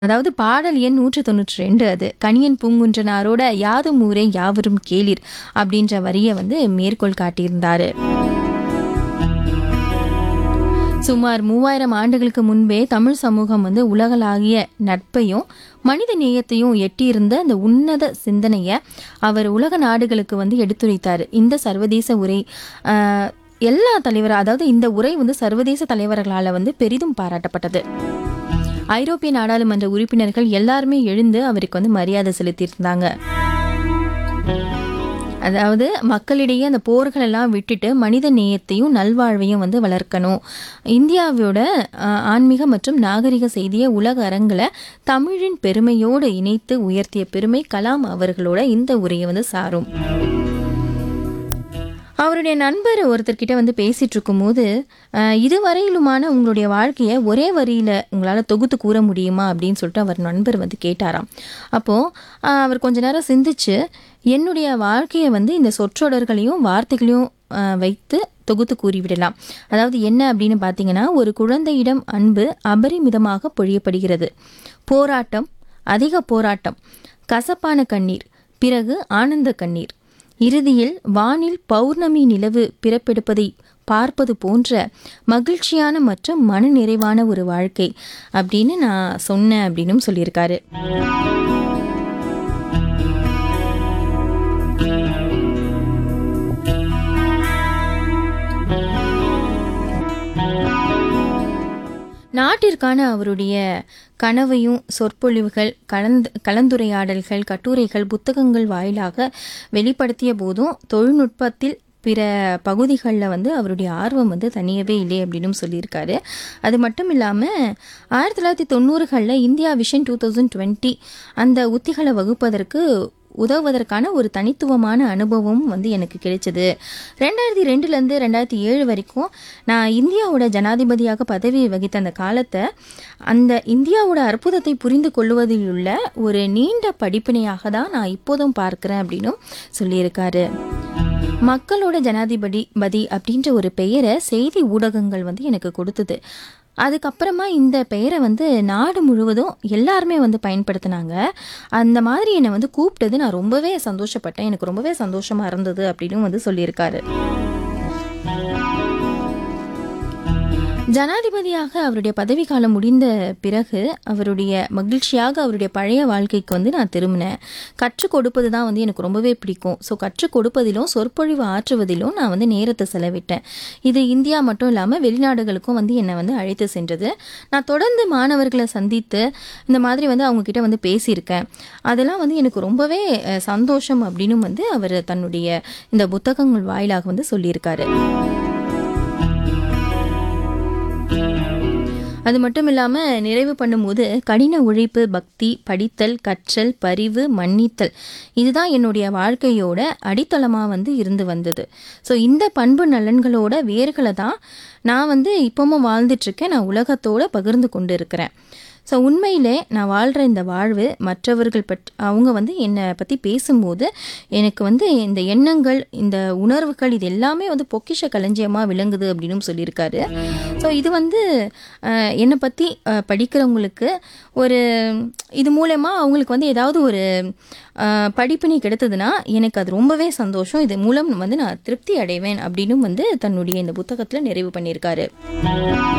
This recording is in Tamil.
அதாவது பாடல் எண் நூற்று தொண்ணூற்றி ரெண்டு அது கணியன் பூங்குன்றனாரோட யாதும் ஊரே யாவரும் கேளிர் அப்படின்ற வரியை வந்து மேற்கோள் காட்டியிருந்தாரு சுமார் மூவாயிரம் ஆண்டுகளுக்கு முன்பே தமிழ் சமூகம் வந்து உலகளாகிய நட்பையும் மனித நேயத்தையும் எட்டியிருந்த அந்த உன்னத சிந்தனையை அவர் உலக நாடுகளுக்கு வந்து எடுத்துரைத்தார் இந்த சர்வதேச உரை ஆஹ், எல்லா தலைவர் அதாவது இந்த உரை வந்து சர்வதேச தலைவர்களால் வந்து பெரிதும் பாராட்டப்பட்டது ஐரோப்பிய நாடாளுமன்ற உறுப்பினர்கள் எல்லாருமே எழுந்து அவருக்கு வந்து மரியாதை செலுத்தியிருந்தாங்க அதாவது மக்களிடையே அந்த போர்கள் எல்லாம் விட்டுட்டு மனித நேயத்தையும் நல்வாழ்வையும் வந்து வளர்க்கணும் இந்தியாவோட ஆஹ், ஆன்மீக மற்றும் நாகரிக செய்தியை உலக அரங்கில் தமிழின் பெருமையோடு இணைத்து உயர்த்திய பெருமை கலாம் அவர்களோட இந்த உரையை வந்து சாரும் அவருடைய நண்பர் ஒருத்தர்கிட்ட வந்து பேசிட்டு இருக்கும்போது அஹ், இதுவரையிலுமான உங்களுடைய வாழ்க்கையை ஒரே வரியில உங்களால் தொகுத்து கூற முடியுமா அப்படின்னு சொல்லிட்டு அவர் நண்பர் வந்து கேட்டாராம் அப்போ அஹ், அவர் கொஞ்ச நேரம் சிந்திச்சு என்னுடைய வாழ்க்கையை வந்து இந்த சொற்றொடர்களையும் வார்த்தைகளையும் அஹ், வைத்து தொகுத்து கூறிவிடலாம் அதாவது என்ன அப்படின்னு பார்த்தீங்கன்னா ஒரு குழந்தையிடம் அன்பு அபரிமிதமாக பொழியப்படுகிறது போராட்டம் அதிக போராட்டம் கசப்பான கண்ணீர் பிறகு ஆனந்த கண்ணீர் இறுதியில் வானில் பௌர்ணமி நிலவு பிறப்பெடுப்பதை பார்ப்பது போன்ற மகிழ்ச்சியான மற்றும் மனநிறைவான ஒரு வாழ்க்கை அப்படின்னு நான் சொன்னேன் அப்படின்னும் சொல்லியிருக்காரு நாட்டிற்கான அவருடைய கனவையும் சொற்பொழிவுகள் கலந்து கலந்துரையாடல்கள் கட்டுரைகள் புத்தகங்கள் வாயிலாக வெளிப்படுத்திய போதும் தொழில்நுட்பத்தில் பிற பகுதிகளில் வந்து அவருடைய ஆர்வம் வந்து தனியவே இல்லை அப்படின்னு சொல்லியிருக்காரு அது மட்டும் இல்லாமல் ஆயிரத்தி தொள்ளாயிரத்தி தொண்ணூறுகளில் India vision two thousand twenty அந்த உத்திகளை வகுப்பதற்கு உதவுவதற்கான ஒரு தனித்துவமான அனுபவம் வந்து எனக்கு கிடைச்சது ரெண்டாயிரத்தி ரெண்டுலேருந்து ரெண்டாயிரத்தி ஏழு வரைக்கும் நான் இந்தியாவோட ஜனாதிபதியாக பதவி வகித்த அந்த காலத்தை அந்த இந்தியாவோட அற்புதத்தை புரிந்து கொள்வதில் உள்ள ஒரு நீண்ட படிப்பினையாக தான் நான் இப்போதும் பார்க்கிறேன் அப்படின்னும் சொல்லியிருக்காரு மக்களோட ஜனாதிபதி பதி அப்படின்ற ஒரு பெயரை செய்தி ஊடகங்கள் வந்து எனக்கு கொடுத்தது அதுக்கப்புறமா இந்த பெயரை வந்து நாடு முழுவதும் எல்லாருமே வந்து பயன்படுத்தினாங்க அந்த மாதிரி என்னை வந்து கூப்பிட்டது நான் ரொம்பவே சந்தோஷப்பட்டேன் எனக்கு ரொம்பவே சந்தோஷமா இருந்தது அப்படின்னு வந்து சொல்லியிருக்காரு ஜனாதிபதியாக அவருடைய பதவி காலம் முடிந்த பிறகு அவருடைய மகிழ்ச்சியாக அவருடைய பழைய வாழ்க்கைக்கு வந்து நான் திரும்பினேன் கற்றுக் கொடுப்பது தான் வந்து எனக்கு ரொம்பவே பிடிக்கும் ஸோ கற்றுக் கொடுப்பதிலும் சொற்பொழிவு ஆற்றுவதிலும் நான் வந்து நேரத்தை செலவிட்டேன் இது இந்தியா மட்டும் இல்லாமல் வெளிநாடுகளுக்கும் வந்து என்னை வந்து அழைத்து சென்றது நான் தொடர்ந்து மாணவர்களை சந்தித்து இந்த மாதிரி வந்து அவங்க கிட்ட வந்து பேசியிருக்கேன் அதெல்லாம் வந்து எனக்கு ரொம்பவே அஹ், சந்தோஷம் அப்படின்னு வந்து அவர் தன்னுடைய இந்த புத்தகங்கள் வாயிலாக வந்து சொல்லியிருக்காரு அது மட்டும் இல்லாமல் நிறைவு பண்ணும்போது கடின உழைப்பு பக்தி படித்தல் கற்றல் பரிவு மன்னித்தல் இதுதான் என்னுடைய வாழ்க்கையோட அடித்தளமாக வந்து இருந்து வந்தது ஸோ இந்த பண்பு நலன்களோட வேர்களை தான் நான் வந்து இப்பவும் வாழ்ந்துட்டுருக்கேன் நான் உலகத்தோட பகிர்ந்து கொண்டு இருக்கிறேன் ஸோ உண்மையிலே நான் வாழ்கிற இந்த வாழ்வு மற்றவர்கள் பட் அவங்க வந்து என்னை பற்றி பேசும்போது எனக்கு வந்து இந்த எண்ணங்கள் இந்த உணர்வுகள் இது எல்லாமே வந்து பொக்கிஷ களஞ்சியமாக விளங்குது அப்படின்னு சொல்லியிருக்காரு ஸோ இது வந்து அஹ், என்னை பற்றி அஹ், படிக்கிறவங்களுக்கு ஒரு இது மூலயமா அவங்களுக்கு வந்து ஏதாவது ஒரு அஹ், படிப்பினை கிடைத்ததுன்னா எனக்கு அது ரொம்பவே சந்தோஷம் இது மூலம் வந்து நான் திருப்தி அடைவேன் அப்படின்னு வந்து தன்னுடைய இந்த புத்தகத்தில் நிறைவு பண்ணியிருக்காரு